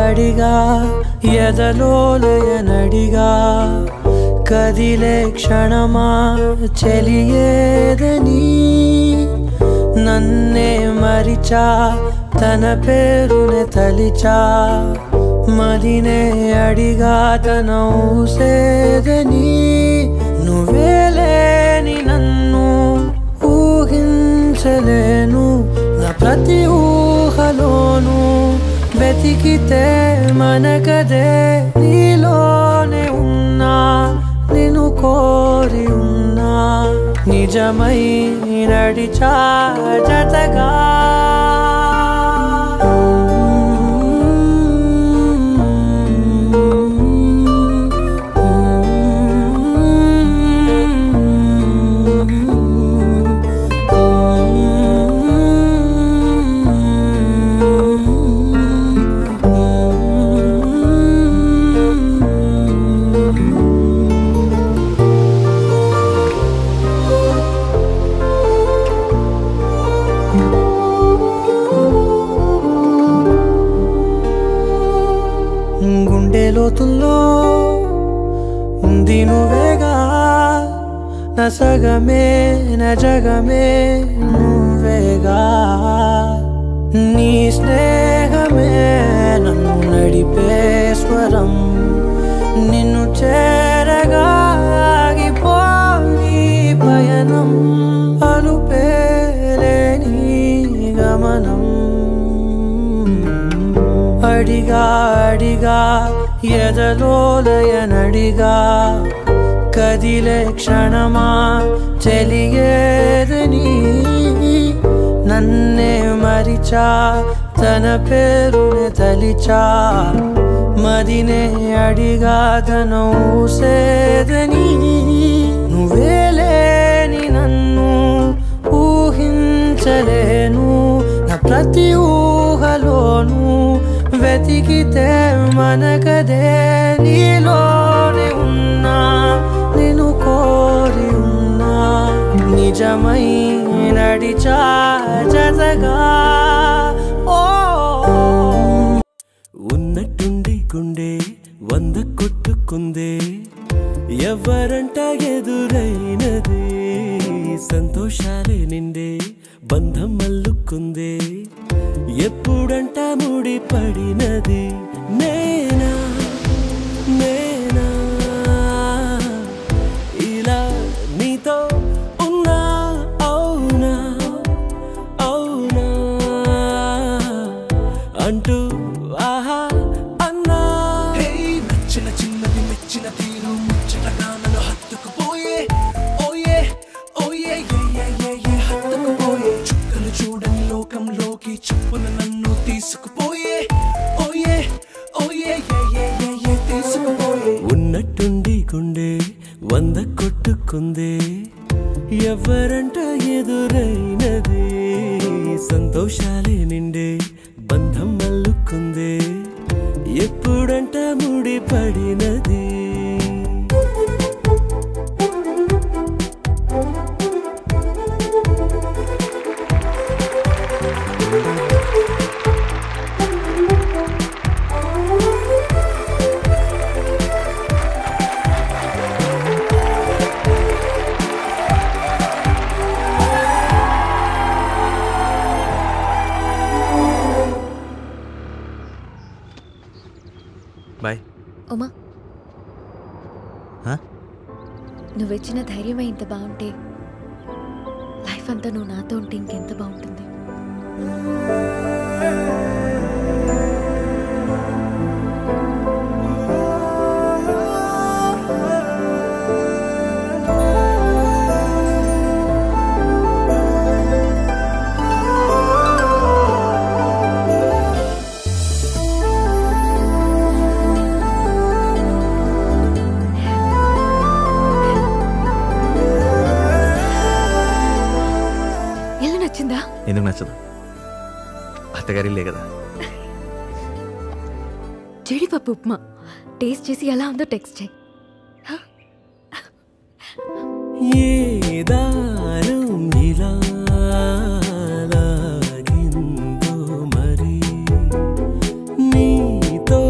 అడిగా ఎదలోలయనడిగా కదిలే క్షణమా చెలియేదని నన్నే మరిచా తన పేరునే తలిచా మదినే అడిగా తన ఊసేదని నువ్వేలేని నన్ను ఊహించలేను నా ప్రతి ఊహలోను వెతికితే మనకదే నీలోనే ఉన్నా నిన్ను కోరి ఉన్నా నిజమై నడిచా జతగా గుండె లోతుల్లో ఉంది నువ్వేగా నా సగమే నా జగమే నువ్వేగా నీ స్నేహమే నన్ను నడిపే స్వరం నిన్ను చేరగా ఆగిపోయి పయనం అలుపేలేని గమనం అడిగా అడిగా ఎదలోలయనడిగా కదిలే క్షణమా చెలియేదని నన్నే మరిచా తన పేరునే తలిచా మదినే అడిగా తన ఊసేదని నువ్వేలేని నన్ను ఊహించలేను నా ప్రతి ఊహలోను వెతికితే మనకదే నీలోనే ఉన్నా నేను కోరి ఉన్నా నిజమై నడిచా జతగా ఓ ఉన్నట్టుండి గుండె వంద కొట్టుకుందే ఎవరంట ఎదురైనది సంతోషాలే నిండే బంధం అల్లుకుందే ఎప్పుడంట ముడి పడినది నేనా నేనా ఇలా నీతో ఉన్నా అవునా అవునా అంటూ ఆహా అన్నా నచ్చిన చిన్నది మెచ్చిన తీరు ముచ్చటగా నన్ను హత్తుకుపోయే ఓయే ఓయే ఏ ఏ ఏ ఏ హత్తుకుపోయే చుక్కలు చూడని లోకంలోకి చెప్పున నన్ను తీసుకుపోయే ఓయే ఓయే ఏ ఏ ఏ ఏ తీసుకుపోయే ఉన్నట్టుండి గుండె వంద కొట్టుకుందే ఎవరంట ఎదురైనది సంతోషాలే నిండే బంధం అల్లుకుందే ఎప్పుడంట ముడి పడినది బాయ్ ఉమా హా? నువ్విచ్చిన ధైర్యమే ఇంత బాగుంటే లైఫ్ అంతా నువ్వు నాతో ఉంటే ఇంకెంత బాగుంటుంది ఇల్లు నచ్చిందా ఎందుకు నచ్చదు అత్తగారిల్లే కదా జీడిపప్పు ఉప్మా టేస్ట్ చేసి ఎలా ఉందో టెక్స్ట్ చేయి ఏ దారం ఇలా లాగిందో మరి నీతో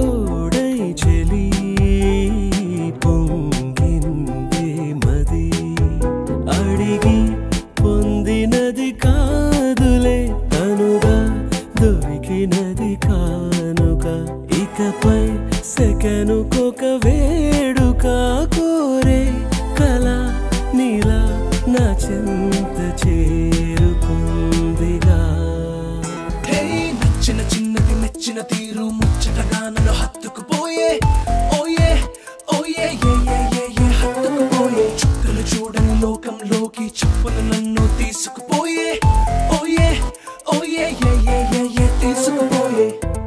నా చింత చేరుకుందిగా హే నచ్చిన చిన్నది మెచ్చిన తీరు ముచ్చటగా నన్ను హత్తుకుపోయే ఓయే ఓయే ఏ ఏ ఏ ఏ హత్తుకుపోయే చుక్కలు చూడని లోకంలోకి చెప్పున నన్ను తీసుకుపోయే ఓయే ఓయే ఏ ఏ ఏ ఏ తీసుకుపోయే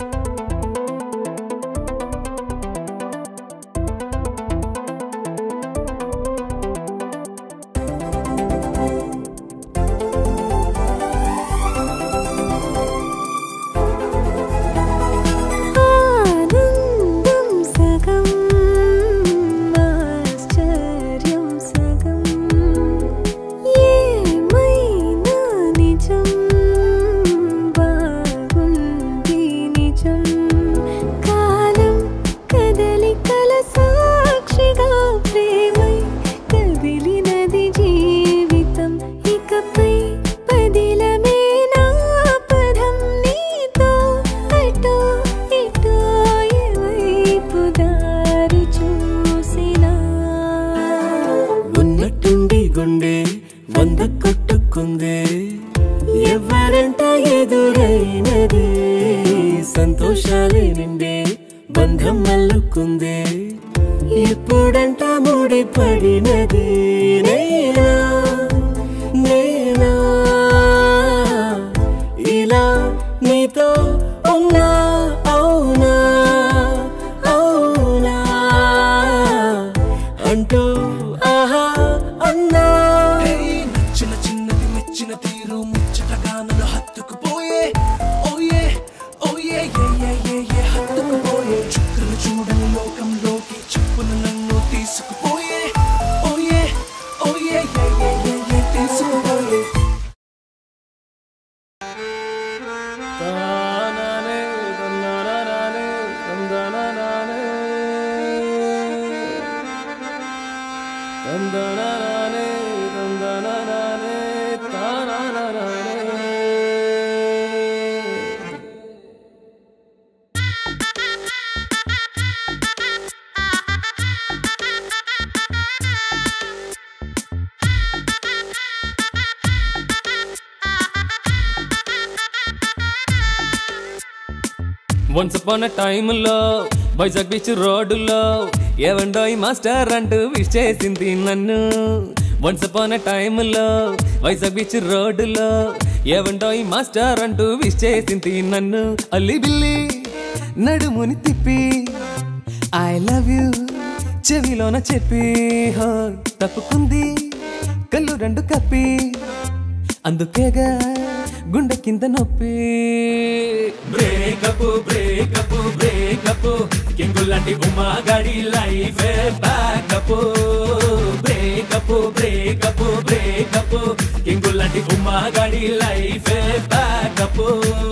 ఆనందం సగం ఆశ్చర్యం సగం ఏమైనా నిజం బాగుంది నిజం కాలం కదలికల సాక్షిగా ప్రేమై కదిలినది జీవితం ఇకపై పదిలమే నా పదం నీతో అటో ఇటో ఎవైపు దారి చూసినా ఉన్నట్టుండి గుండె వంద కొట్టుకుందే ఎవరంట ఎదురైనదే సంతోషాలే నిండే బంధం మల్లుకుందే ఎప్పుడంట ముడిపడినది నేనా నేనా ఇలా నీతో ఉన్నా అవునా అవునా అంటూ ఆహా అన్నా హే నచ్చిన చిన్నది మెచ్చిన తీరు ముచ్చటగా నన్ను హత్తుకుపోయే ఓయే ఓయే ఏ ఏ ఏ ఏ హత్తుకుపోయే చుక్కలు చూడని లోకంలోకి చెప్పున నన్ను తీసుకుపోయే ఓయే ఓయే ఏ ఏ ఏ ఏ తీసుకుపోయే వన్స్ అపాన్ టైంలో వైజాగ్ బీచ్ రోడ్డులో ఏవండోయ్ మాస్టర్ అంటూ విష్ చేసింది నన్ను వన్స్ అపాన్ టైంలో వైజాగ్ బీచ్ రోడ్డులో ఏవండోయ్ మాస్టర్ అంటూ విష్ చేసింది నన్ను అల్లి బిల్లి నడుముని తిప్పి ఐ లవ్ యూ చెవిలోన చెప్పి హో, తప్పుకుంది కళ్ళు రెండు కప్పి అందుకేగా గుండె కింద నొప్పి బ్రేకప్ బ్రేకప్ బ్రేకప్ కింగులాంటి ఉమా గాడి life backup breakup breakup breakup కింగులాంటి ఉమా గాడి లైఫ్ బ్యాకప్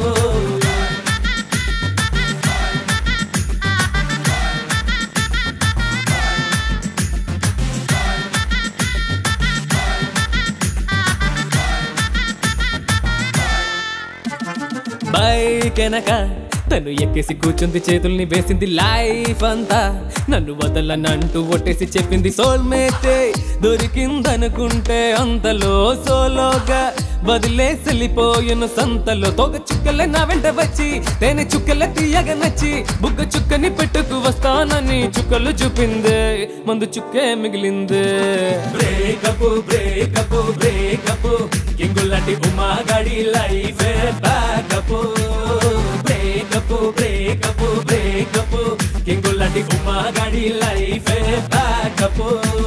బైక్ వెనక తను ఎక్కేసి కూర్చుంది చేతుల్ని వేసింది లైఫ్ అంతా నన్ను వదలనంటూ ఒట్టేసి చెప్పింది సోల్మేటే దొరికిందనుకుంటే అంతలో సోలోగా వదిలేసి వెళ్ళిపోయిన సంతలో తోక చుక్కలే నా వెంట వచ్చి తేనె చుక్కలే తీయగా నచ్చి బుగ్గ చుక్కని పెట్టుకు వస్తానని చుక్కలు చూపిందే మందు చుక్కే మిగిలిందే బ్రేకప్ బ్రేకప్ బ్రేకప్ కింగులాంటి ఉమా గాడి life backup breakup breakup breakup కింగులాంటి ఉమా గాడి లైఫ్ బ్యాకప్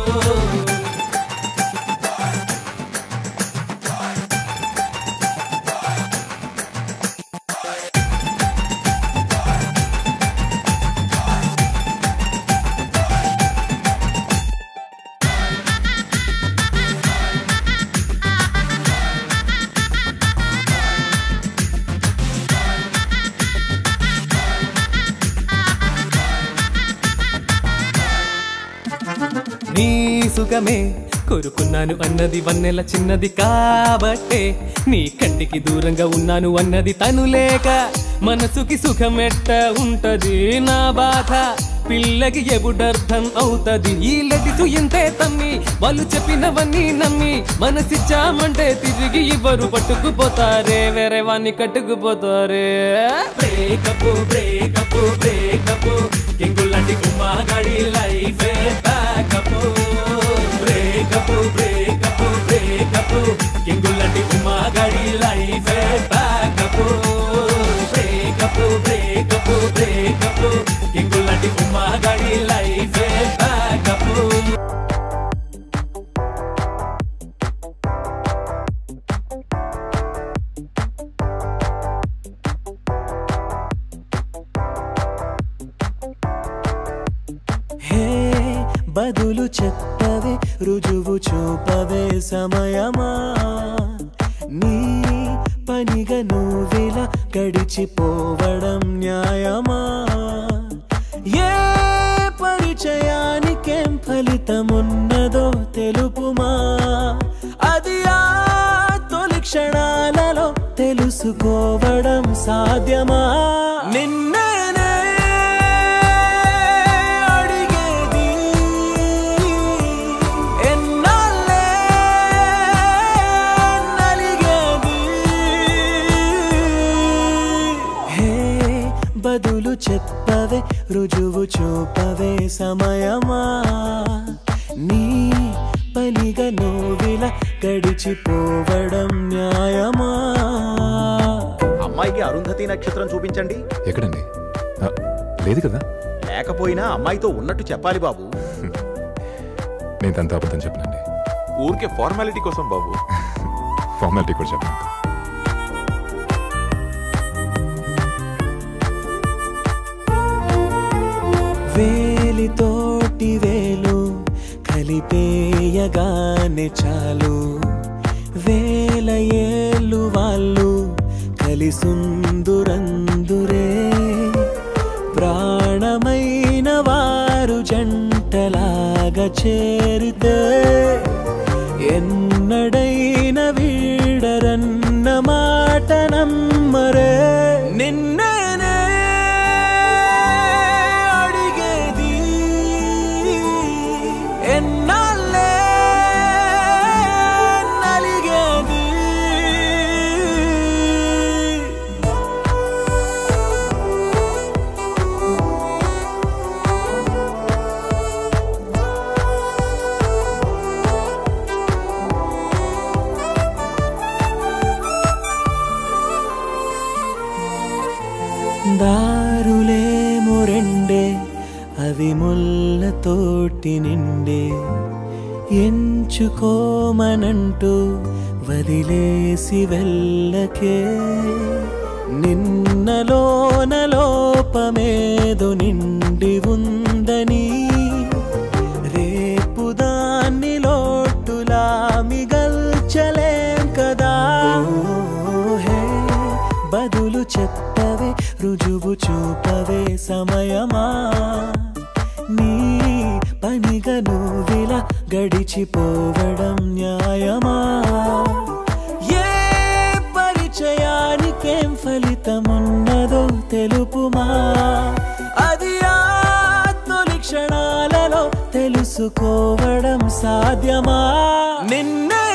నీ సుఖమే కోరుకున్నాను అన్నది వన్నెల చిన్నది కాబట్టే నీ కంటికి దూరంగా ఉన్నాను అన్నది తను లేక మనసుకి సుఖమెట్ట ఉంటది నా బాధ పిల్లకి ఎబుడర్థం అవుతది ఈ లడిసు ఇంతే తమ్మి వాళ్ళు చెప్పినవన్నీ నమ్మి మనసిచ్చామంటే తిరిగి ఇవ్వరు పట్టుకుపోతారే వేరే వాణ్ణి కట్టుకుపోతారే బ్రేకప్ బ్రేకప్ బ్రేకప్ కింగులాంటి కుమ్మాగాడి life backup breakup breakup breakup కింగులాంటి కుమ్మాగాడి life backup breakup breakup breakup కింగులాంటి కుమ్మాగాడి లైఫ్ బ్యాకప్ హే బదులు చెప్పవే రుజువు చూపవే సమయమా నీ పనిగా నువ్విలా గడిచిపోవడం న్యాయమా ఏ పరిచయానికేం ఫలితమున్నదో తెలుపుమా అది ఆ తొలి క్షణాలలో తెలుసుకోవడం సాధ్యమా నిన్నేనే అడిగేది ఎన్నాళ్ళే నలిగేది హే బదులు చెప్పవే రుజువు చూపవే సమయమా నీ పనిగా నువ్విలా గడిచిపోవడం న్యాయమా అమ్మాయికి అరుంధతి నక్షత్రం చూపించండి ఎక్కడండి ఆ, లేదు కదా లేకపోయినా అమ్మాయితో ఉన్నట్టు చెప్పాలి బాబు నేను తనతో అబద్ధం చెప్పనండి ఊరికే ఫార్మాలిటీ కోసం బాబు ఫార్మాలిటీ కూడా చెప్పను వేలితోటి వేలు కలిపేయగానే చాలు వేల ఏళ్ళు వాళ్ళు కలిసుందురందురే ప్రాణమైన వారు జంటలాగా చేరితే ఎన్నడైన వీడరన్న మాట నమ్మరే నిన్నేనే అడిగేది ఎన్నాళ్ళే నలిగేది దారులేమో రెండే అవి ముళ్ళతోటి నిండే ఎంచుకోమనంటూ వదిలేసి వెళ్ళకే నిన్నలోన లోపమేదో నిండి ఉందని రేపు దాన్ని లోటులా మిగల్చలేం కదా హే బదులు చెప్పవే రుజువు చూపవే సమయమా నీ పనిగా నువ్విలా గడిచిపోవడం న్యాయమా ఏ పరిచయానికేం ఫలితమున్నదో తెలుపుమా అది ఆ తొలి క్షణాలలో తెలుసుకోవడం సాధ్యమా నిన్నే